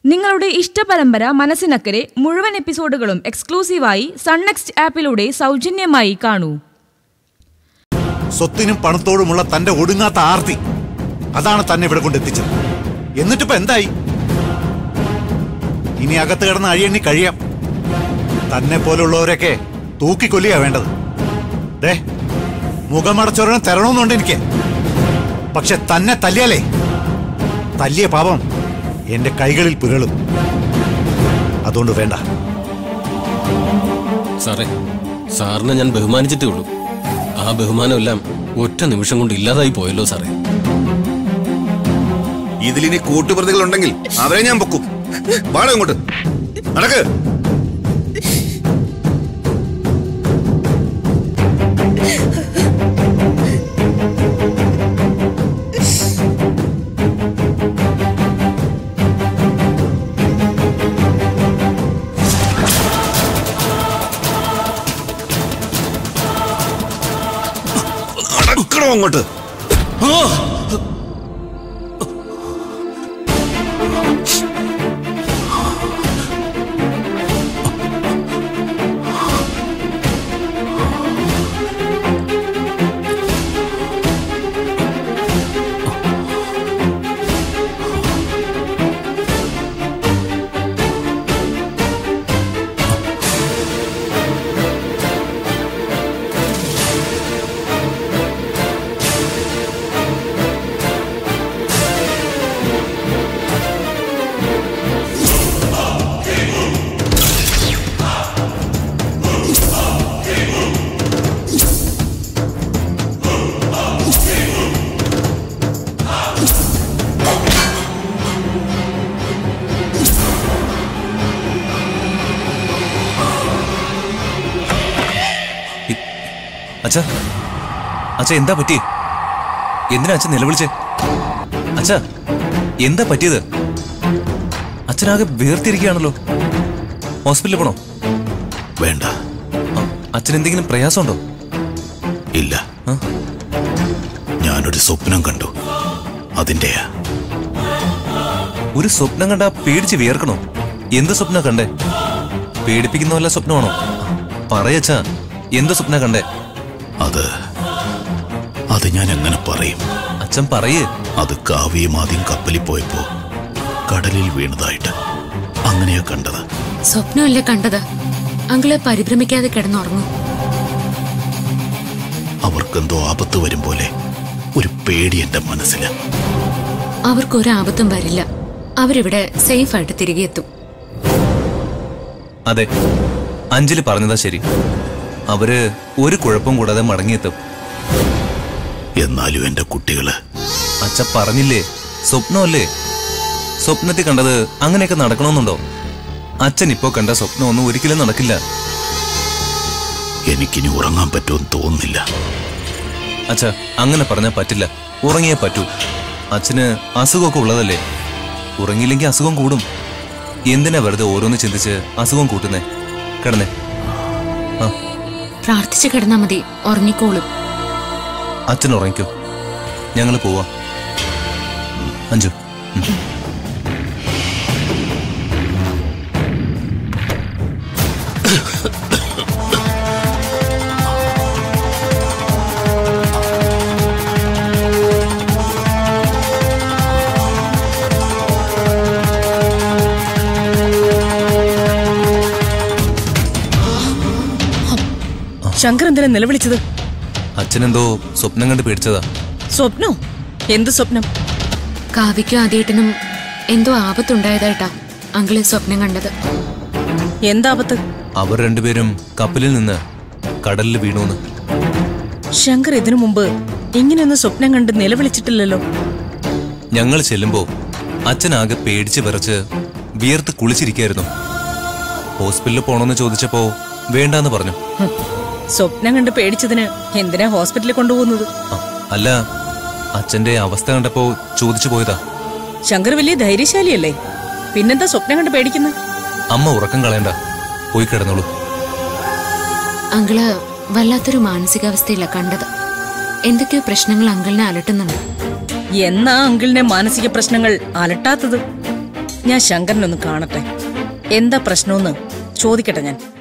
നിങ്ങളുടെ ഇഷ്ടപരമ്പര മനസ്സിനക്കരെ മുഴുവൻ എപ്പിസോഡുകളും എക്സ്ക്ലൂസീവായി സൺനെക്സ്റ്റ് ആപ്പിലൂടെ സൗജന്യമായി കാണൂ സ്വത്തിനും പണത്തോടുമുള്ള തന്റെ ഒടുങ്ങാത്ത ആർത്തി അതാണ് തന്നെ ഇവിടെ കൊണ്ടെത്തിച്ചത് എന്നിട്ടിപ്പോ എന്തായി ഇനി അകത്ത് കിടന്ന് അഴിയണ്ണി കഴിയാം തന്നെ പോലുള്ളവരൊക്കെ തൂക്കിക്കൊല്ലിയാ വേണ്ടത് ദേ മുഖമടച്ചൊരെണ്ണം തരണമെന്നുണ്ട് എനിക്ക് പക്ഷെ തന്നെ തല്ലിയാലേ തല്ലിയ പാപം എന്റെ കൈകളിൽ പുരളും അതുകൊണ്ട് വേണ്ട സാറേ സാറിനെ ഞാൻ ബഹുമാനിച്ചിട്ടേ ഉള്ളൂ ആ ബഹുമാനമെല്ലാം ഒറ്റ നിമിഷം കൊണ്ട് ഇല്ലാതായി പോയല്ലോ സാറേ ഇതിലിനി കൂട്ടുപ്രതികൾ ഉണ്ടെങ്കിൽ അവരെ ഞാൻ പൊക്കും വാട ഇങ്ങോട്ട് നടക്ക് നടക്കണോ അങ്ങോട്ട് അച്ഛ അച്ഛ എന്താ പറ്റി എന്തിനാ അച്ഛൻ നിലവിളിച്ചേ അച്ഛ എന്താ പറ്റിയത് അച്ഛനാകെ വേർതിരിക്കുകയാണല്ലോ ഹോസ്പിറ്റലിൽ പോണോ വേണ്ട ആ, അച്ഛൻ എന്തെങ്കിലും പ്രയാസമുണ്ടോ ഇല്ല ആ? ഞാനൊരു സ്വപ്നം കണ്ടു അതിന്റെയാ ഒരു സ്വപ്നം കണ്ടാ പേടിച്ച് വിയർക്കണോ എന്ത് സ്വപ്ന കണ്ടേ പേടിപ്പിക്കുന്ന വല്ല സ്വപ്നമാണോ പറയച്ചാ എന്ത് സ്വപ്ന കണ്ടേ അത് അത് ഞാൻ എങ്ങനെ പറയും അച്ഛൻ പറയേ അത് കാവ്യം ആദ്യം കപ്പലിൽ പോയപ്പോ കടലിൽ വീണതായിട്ട് അങ്ങനെയാ കണ്ടത് സ്വപ്നമല്ലേ കണ്ടത് അങ്കിളെ പരിഭ്രമിക്കാതെ കിടന്നുറങ്ങും അവർക്കെന്തോ ആപത്ത് വരും പോലെ ഒരു പേടി എന്റെ മനസ്സില് അവർക്കൊരു ആപത്തും വരില്ല അവരിവിടെ സേഫ് ആയിട്ട് തിരികെ എത്തും അതെ അഞ്ജലി പറഞ്ഞതാ ശരി അവര് ഒരു കുഴപ്പം കൂടാതെ മടങ്ങിയെത്തും എന്നാലും എന്റെ കുട്ടികള് അച്ഛ പറഞ്ഞില്ലേ സ്വപ്നമല്ലേ സ്വപ്നത്തിൽ കണ്ടത് അങ്ങനെയൊക്കെ നടക്കണമെന്നുണ്ടോ അച്ഛൻ ഇപ്പോ കണ്ട സ്വപ്നമൊന്നും ഒരിക്കലും നടക്കില്ല എനിക്കിനി ഉറങ്ങാൻ പറ്റുമെന്ന് തോന്നുന്നില്ല അച്ഛ അങ്ങനെ പറഞ്ഞാൽ പറ്റില്ല ഉറങ്ങിയേ പറ്റൂ അച്ഛന് അസുഖമൊക്കെ ഉള്ളതല്ലേ ഉറങ്ങിയില്ലെങ്കിൽ അസുഖം കൂടും എന്തിനാ വെറുതെ ഓരോന്ന് ചിന്തിച്ച് അസുഖം കൂട്ടുന്നേ കിടന്നേ ആ പ്രാർത്ഥിച്ചു കിടന്നാ മതി ഉറങ്ങിക്കോളും അച്ഛൻ ഉറങ്ങിക്കോ ഞങ്ങൾ പോവാം അഞ്ചു ഉം. ശങ്കർ എന്തിനാ നിലവിളിച്ചത് അച്ഛനെന്തോ സ്വപ്നം കണ്ട് പേടിച്ചതാ സ്വപ്നോ എന്ത് സ്വപ്നം കാവ്യയ്ക്കും ആദ്യേട്ടനും എന്തോ ആപത്തുണ്ടായതായിട്ടാ അങ്കിള് സ്വപ്നം കണ്ടത് എന്താപത്ത് അവർ രണ്ടുപേരും കപ്പലിൽ നിന്ന് കടലിൽ വീണുന്ന് ശങ്കർ ഇതിനു മുമ്പ് ഇങ്ങനെയൊന്നും സ്വപ്നം കണ്ട് നിലവിളിച്ചിട്ടില്ലല്ലോ ഞങ്ങൾ ചെല്ലുമ്പോ അച്ഛനാകെ പേടിച്ച് വിറച്ച് വിയർത്ത് കുളിച്ചിരിക്കായിരുന്നു ഹോസ്പിറ്റലിൽ പോണോന്ന് ചോദിച്ചപ്പോ വേണ്ടാന്ന് പറഞ്ഞു ഹ്, സ്വപ്നം കണ്ട് പേടിച്ചതിന് എന്തിനാ ഹോസ്പിറ്റലിൽ കൊണ്ടുപോകുന്നത് ആ, അല്ല അച്ഛന്റെ അവസ്ഥ കണ്ടപ്പോ ചോദിച്ചു പോയതാ ശങ്കർ വലിയ ധൈര്യശാലിയല്ലേ പിന്നെന്താ സ്വപ്നം കണ്ട് പേടിക്കുന്നത് അമ്മ ഉറക്കം കളയണ്ട പോയി കിടന്നോളൂ അങ്കിള് വല്ലാത്തൊരു മാനസികാവസ്ഥയില കണ്ടത് എന്തൊക്കെയോ പ്രശ്നങ്ങൾ അങ്കിളിനെ അലട്ടുന്നുണ്ട് എന്നാ അങ്കിളിനെ മാനസിക പ്രശ്നങ്ങൾ അലട്ടാത്തത് ഞാൻ ശങ്കരനൊന്ന് കാണട്ടെ എന്താ പ്രശ്നമെന്ന് ചോദിക്കട്ടെ ഞാൻ